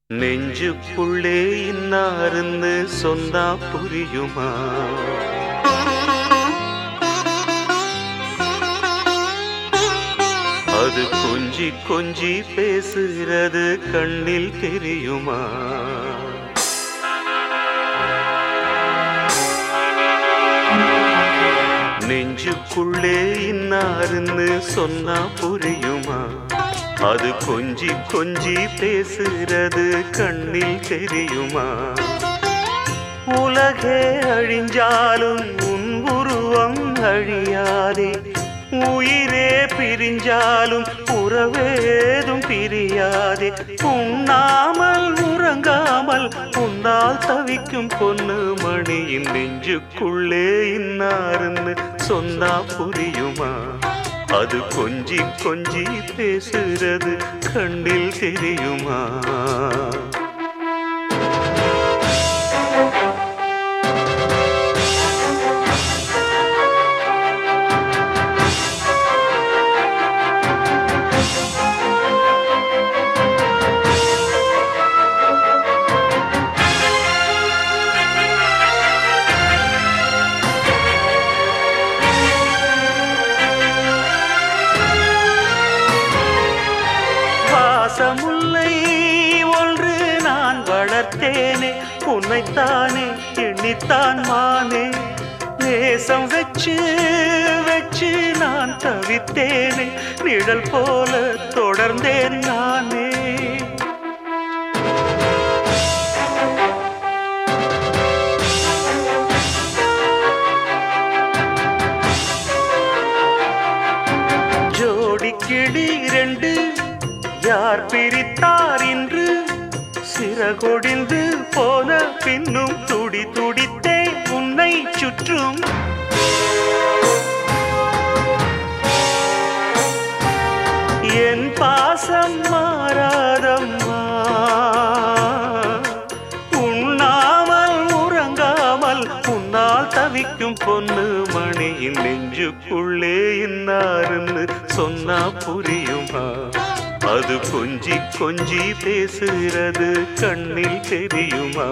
நெஞ்சுக்குள்ளே இன்னாருன்னு சொன்னா புரியுமா அது கொஞ்சி கொஞ்சி பேசுகிறது கண்ணில் தெரியுமா நெஞ்சுக்குள்ளே இன்னாருன்னு சொன்னா புரியுமா அது கொஞ்சி கொஞ்சி பேசுறது கண்ணில் தெரியுமா உலகே அழிஞ்சாலும் உன் உருவம் அழியாதே உயிரே பிரிஞ்சாலும் உறவேதும் பிரியாதே உண்ணாமல் உறங்காமல் உன்னால் தவிக்கும் பொண்ணு மணியின் நெஞ்சுக்குள்ளே இன்னாருன்னு சொன்னா புரியுமா அது கொஞ்சி கொஞ்சி பேசுறது கண்ணில் தெரியுமா பாசமுல்லை ஒன்று நான் வளர்த்தேனே உன்னைத்தானே எண்ணித்தான் மானே நேசம் வச்சு வச்சு நான் தவித்தேனே நிழல் போல தொடர்ந்தேன் நானே ஜோடி கிளி ரெண்டு யார் பிரித்தார் இன்று சிறகொடிந்து போன பின்னும் துடி துடித்தே உன்னை சுற்றும் என் பாசம் மாறாதம்மா உண்ணாமல் உறங்காமல் உன்னால் தவிக்கும் பொண்ணு மணியின் நெஞ்சுக்குள்ளே இன்னாருன்னு சொன்னா புரியுமா அது கொஞ்சி கொஞ்சி பேசுறது கண்ணில் தெரியுமா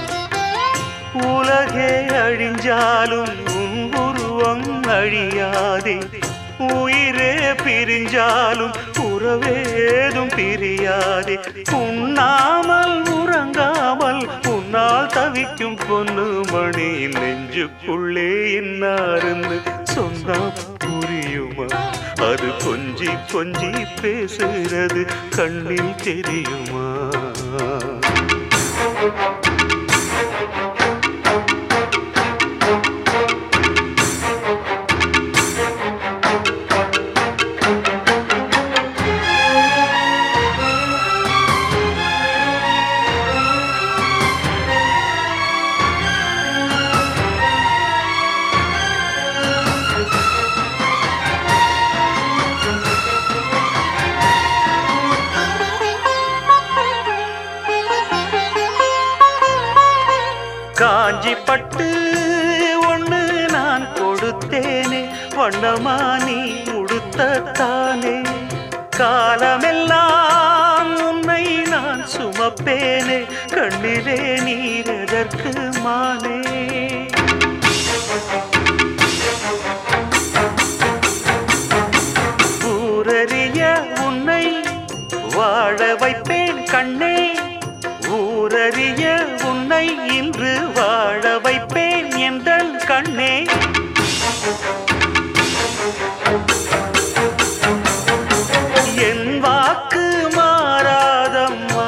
உலகே அழிஞ்சாலும் உன் உருவம் அழியாதே உயிரே பிரிஞ்சாலும் உறவேதும் பிரியாதே உண்ணாமல் உறங்காமல் உன்னால் தவிக்கும் பொண்ணு மணி நெஞ்சுக்குள்ளே இன்னாருன்னு சொன்னா புரியுமா அது கொஞ்சி கொஞ்சி பேசுறது கண்ணில் தெரியுமா காஞ்சி பட்டு ஒண்ணு நான் கொடுத்தேனே வண்ணமா நீ உடுத்தத்தானே காலமெல்லாம் உன்னை நான் சுமப்பேனே கண்ணிலே நீரதற்கு மானே ஊரறிய உன்னை வாழ வைப்பேன் கண்ணே ஊரறிய உன்னை இன்று வாழ வைப்பேன் எந்தன் கண்ணே என் வாக்கு மாறாதம்மா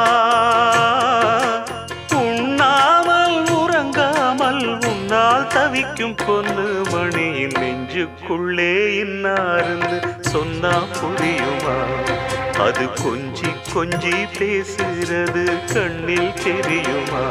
உண்ணாமல் உறங்காமல் உன்னால் தவிக்கும் பொண்ணு மணியின் நெஞ்சுக்குள்ளே இன்னாருன்னு சொன்னா புரியுமா அது கொஞ்சி கொஞ்சி பேசுறது கண்ணில் தெரியுமா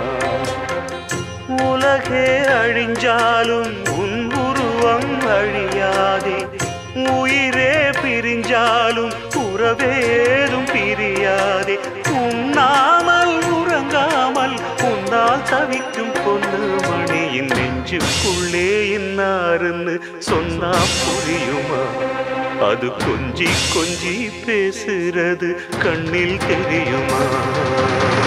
உலகே அழிஞ்சாலும் உன் உருவம் அழியாதே உயிரே பிரிஞ்சாலும் உறவேதும் பிரியாதே உண்ணாமல் உறங்காமல் உன்னால் தவிக்கும் பொண்ணு மணியின் நெஞ்சுக்குள்ளே இன்னாருன்னு சொன்னா புரியுமா அது கொஞ்சி கொஞ்சி பேசுறது கண்ணில் தெரியுமா